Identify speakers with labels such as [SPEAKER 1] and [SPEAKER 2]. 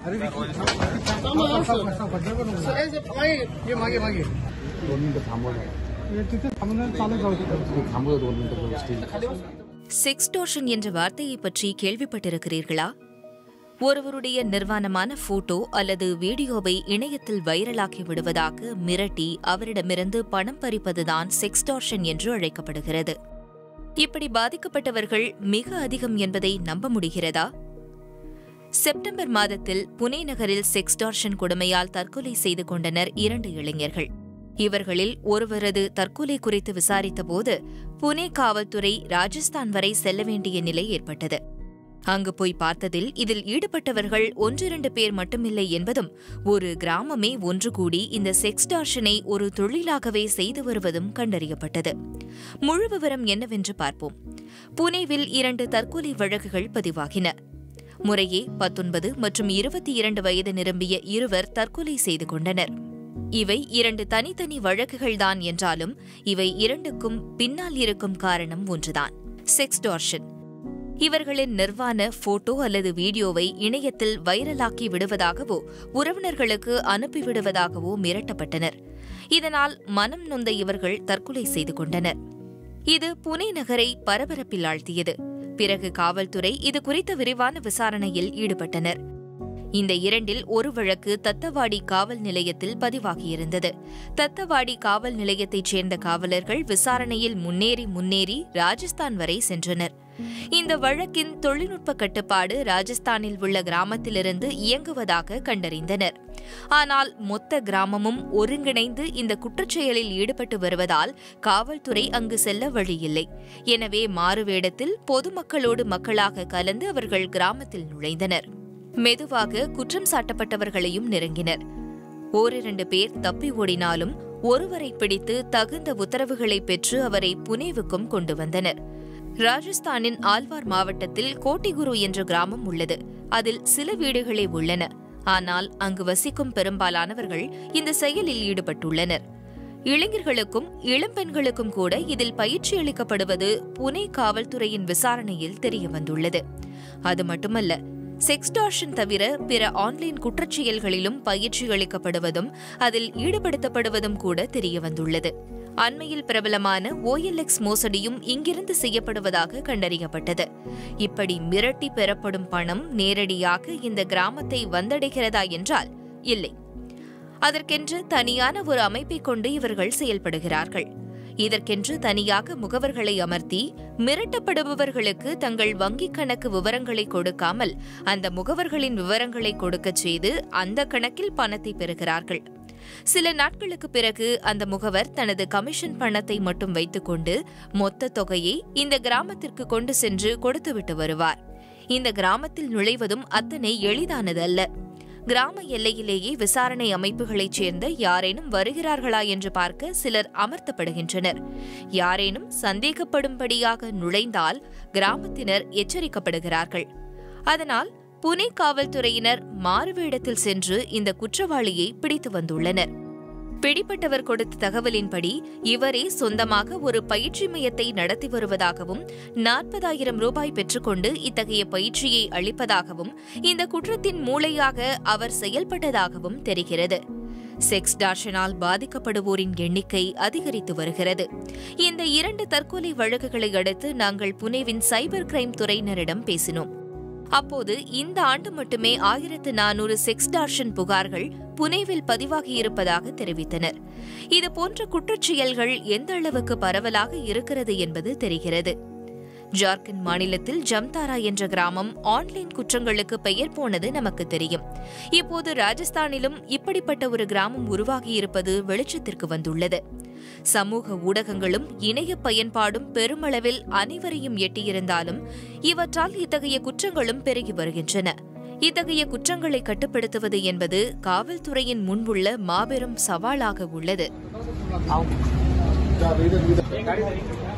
[SPEAKER 1] अरे ये मागे मागे
[SPEAKER 2] दोन मिनिटं थांबवलं
[SPEAKER 1] तिथे थांबून चालू जाऊ तिथं
[SPEAKER 2] थांबवलं दोन मिनिटं व्यवस्थित
[SPEAKER 3] செக்ஸ்டோர்ஷன் என்ற வார்த்தையை பற்றி கேள்விப்பட்டிருக்கிறீர்களா ஒருவருடைய நிர்வாணமான போட்டோ அல்லது வீடியோவை இணையத்தில் வைரலாக்கி விடுவதாக மிரட்டி அவரிடமிருந்து பணம் பறிப்பதுதான் செக்ஸ்டார்ஷன் என்று அழைக்கப்படுகிறது இப்படி பாதிக்கப்பட்டவர்கள் மிக அதிகம் என்பதை நம்ப முடிகிறதா செப்டம்பர் மாதத்தில் புனே நகரில் செக்ஸ்டார்ஷன் கொடுமையால் தற்கொலை செய்து கொண்டனர் இரண்டு இளைஞர்கள் இவர்களில் ஒருவரது தற்கொலை குறித்து விசாரித்தபோது புனே காவல்துறை ராஜஸ்தான் வரை செல்ல வேண்டிய நிலை ஏற்பட்டது அங்கு போய் பார்த்ததில் இதில் ஈடுபட்டவர்கள் ஒன்றிரண்டு பேர் மட்டுமில்லை என்பதும் ஒரு கிராமமே ஒன்று கூடி இந்த செக்ஸ்டார்ஷனை ஒரு தொழிலாகவே செய்து வருவதும் கண்டறியப்பட்டது முழு விவரம் என்னவென்று பார்ப்போம் புனேவில் இரண்டு தற்கொலை வழக்குகள் பதிவாகின முறையே பத்தொன்பது மற்றும் இருபத்தி இரண்டு வயது நிரம்பிய இருவர் தற்கொலை செய்து கொண்டனர் இவை இரண்டு தனித்தனி வழக்குகள்தான் என்றாலும் இவை இரண்டுக்கும் பின்னால் இருக்கும் காரணம் ஒன்றுதான் செக்ஸ்டார்ஷன் இவர்களின் நிர்வாண போட்டோ அல்லது வீடியோவை இணையத்தில் வைரலாக்கி விடுவதாகவோ உறவினர்களுக்கு அனுப்பிவிடுவதாகவோ மிரட்டப்பட்டனர் இதனால் மனம் நொந்த இவர்கள் தற்கொலை செய்து கொண்டனர் இது புனே நகரை பரபரப்பில் ஆழ்த்தியது பிறகு காவல்துறை இது குறித்த விரிவான விசாரணையில் ஈடுபட்டனர் இந்த இரண்டில் ஒரு வழக்கு தத்தவாடி காவல் நிலையத்தில் பதிவாகியிருந்தது தத்தவாடி காவல் நிலையத்தைச் சேர்ந்த காவலர்கள் விசாரணையில் முன்னேறி முன்னேறி ராஜஸ்தான் வரை சென்றனர் இந்த வழக்கின் தொழில்நுட்ப கட்டுப்பாடு ராஜஸ்தானில் உள்ள கிராமத்திலிருந்து இயங்குவதாக கண்டறிந்தனர் ஆனால் மொத்த கிராமமும் ஒருங்கிணைந்து இந்த குற்றச்செயலில் ஈடுபட்டு வருவதால் காவல்துறை அங்கு செல்ல வழியில்லை எனவே மாறுவேடத்தில் பொதுமக்களோடு மக்களாக கலந்து அவர்கள் கிராமத்தில் நுழைந்தனர் மெதுவாக குற்றம் சாட்டப்பட்டவர்களையும் நெருங்கினர் ஓரிரண்டு பேர் தப்பி ஓடினாலும் ஒருவரை பிடித்து தகுந்த உத்தரவுகளை பெற்று அவரை புனேவுக்கும் கொண்டு வந்தனர் ராஜஸ்தானின் ஆல்வார் மாவட்டத்தில் கோட்டிகுரு என்ற கிராமம் உள்ளது அதில் சில வீடுகளே உள்ளன ஆனால் அங்கு வசிக்கும் பெரும்பாலானவர்கள் இந்த செயலில் ஈடுபட்டுள்ளனர் இளைஞர்களுக்கும் இளம்பெண்களுக்கும் கூட இதில் பயிற்சி அளிக்கப்படுவது புனே காவல்துறையின் விசாரணையில் தெரியவந்துள்ளது அது மட்டுமல்ல செக்ஸ்டார்ஷன் தவிர பிற ஆன்லைன் குற்றச்செயல்களிலும் பயிற்சி அளிக்கப்படுவதும் அதில் ஈடுபடுத்தப்படுவதும் கூட தெரியவந்துள்ளது அண்மையில் பிரபலமான ஓஎல்எக்ஸ் மோசடியும் இங்கிருந்து செய்யப்படுவதாக கண்டறியப்பட்டது இப்படி மிரட்டி பெறப்படும் பணம் நேரடியாக இந்த கிராமத்தை வந்தடைகிறதா என்றால் இல்லை அதற்கென்று தனியான ஒரு அமைப்பை கொண்டு இவர்கள் செயல்படுகிறார்கள் இதற்கென்று தனியாக முகவர்களை அமர்த்தி மிரட்டப்படுபவர்களுக்கு தங்கள் வங்கிக் கணக்கு விவரங்களை கொடுக்காமல் அந்த முகவர்களின் விவரங்களை கொடுக்கச் செய்து அந்த கணக்கில் பணத்தை பெறுகிறார்கள் சில நாட்களுக்கு பிறகு அந்த முகவர் தனது கமிஷன் பணத்தை மட்டும் வைத்துக்கொண்டு மொத்த தொகையை இந்த கிராமத்திற்கு கொண்டு சென்று கொடுத்துவிட்டு வருவார் இந்த கிராமத்தில் நுழைவதும் அத்தனை எளிதானதல்ல கிராம எல்லையிலேயே விசாரணை அமைப்புகளைச் சேர்ந்த யாரேனும் வருகிறார்களா என்று பார்க்க சிலர் அமர்த்தப்படுகின்றனர் யாரேனும் சந்தேகப்படும்படியாக நுழைந்தால் கிராமத்தினர் எச்சரிக்கப்படுகிறார்கள் அதனால் புனே காவல்துறையினர் மாறுவேடத்தில் சென்று இந்த குற்றவாளியை பிடித்து வந்துள்ளனர் பிடிப்பட்டவர் கொடுத்த தகவலின்படி இவரே சொந்தமாக ஒரு பயிற்சி மையத்தை நடத்தி வருவதாகவும் நாற்பதாயிரம் ரூபாய் பெற்றுக்கொண்டு இத்தகைய பயிற்சியை அளிப்பதாகவும் இந்த குற்றத்தின் மூளையாக அவர் செயல்பட்டதாகவும் தெரிகிறது செக்ஸ் டார்ஷனால் பாதிக்கப்படுவோரின் எண்ணிக்கை அதிகரித்து வருகிறது இந்த இரண்டு தற்கொலை வழக்குகளை அடுத்து நாங்கள் புனேவின் சைபர் கிரைம் துறையினரிடம் பேசினோம் அப்போது இந்த ஆண்டு மட்டுமே ஆயிரத்து நானூறு செக்ஸ் டார்ஷன் புகார்கள் புனேவில் பதிவாகியிருப்பதாக தெரிவித்தனர் இதுபோன்ற குற்றச்செயல்கள் எந்த அளவுக்கு பரவலாக இருக்கிறது என்பது தெரிகிறது ஜார்க்கண்ட் மாநிலத்தில் ஜம்தாரா என்ற கிராமம் ஆன்லைன் குற்றங்களுக்கு பெயர் போனது நமக்கு தெரியும் இப்போது ராஜஸ்தானிலும் இப்படிப்பட்ட ஒரு கிராமம் உருவாகியிருப்பது வெளிச்சத்திற்கு வந்துள்ளது சமூக ஊடகங்களும் இணைய பயன்பாடும் பெருமளவில் அனைவரையும் எட்டியிருந்தாலும் இவற்றால் இத்தகைய குற்றங்களும் பெருகி வருகின்றன இத்தகைய குற்றங்களை கட்டுப்படுத்துவது என்பது காவல்துறையின் முன்புள்ள மாபெரும் சவாலாக உள்ளது
[SPEAKER 2] जा, इधर इधर